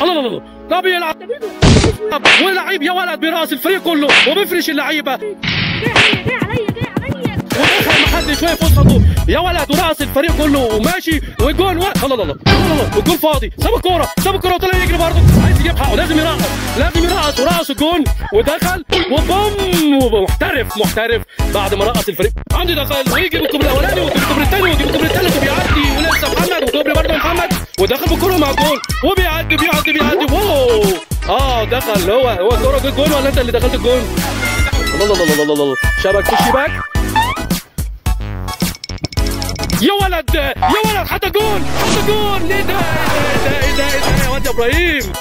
الله الله الله ده بيلعب ولعيب يا ولد براس الفريق كله وبيفرش اللعيبه جاي عليا جاي عليا جاي عليا ودخل محدش واقف وسطه يا ولد وراس الفريق كله وماشي والجول و... الله الله الله الله الله والجول فاضي ساب الكوره ساب الكوره وطلع يجري برضه عايز يجيب حقه لازم يرقص لازم يرقص ورقص الجون ودخل وبوم محترف محترف بعد ما رقص الفريق عندي دخل ويجيب الكوبري الاولاني ويجيب الكوبري الثاني ويجيب الكوبري الثالث وبيعدي ولسه محمد وكوبري برضه محمد ودخل بالكوره مع الجول وبيعدي بيعدي بيعدي واو اه دخل هو هو الكوره جت جول ولا انت اللي دخلت الجول الله الله الله الله الله شبك في الشباك يا ولد يا ولد حتى جول حتى جول ايه ده ايه ده ايه ده ايه ده يا واد يا ابراهيم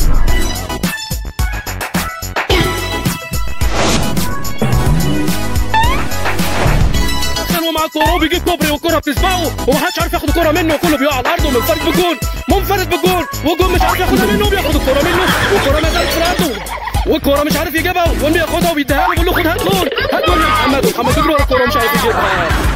كان ومع الكوره وبيجيب كوبري والكوره بتسبقه ومحدش عارف ياخد الكوره منه وكله بيقع على الارض ومنفرد بالجول منفرد بالجول والجول مش عارف ياخدها منه وبياخد الكوره منه والكوره ما زالت في رقبته والكوره مش عارف يجيبها واللي بياخدها وبيديها له بيقول له خد هات جول هات جول يا محمد ومحمد بيجري ورا الكوره ومش عارف يجيبها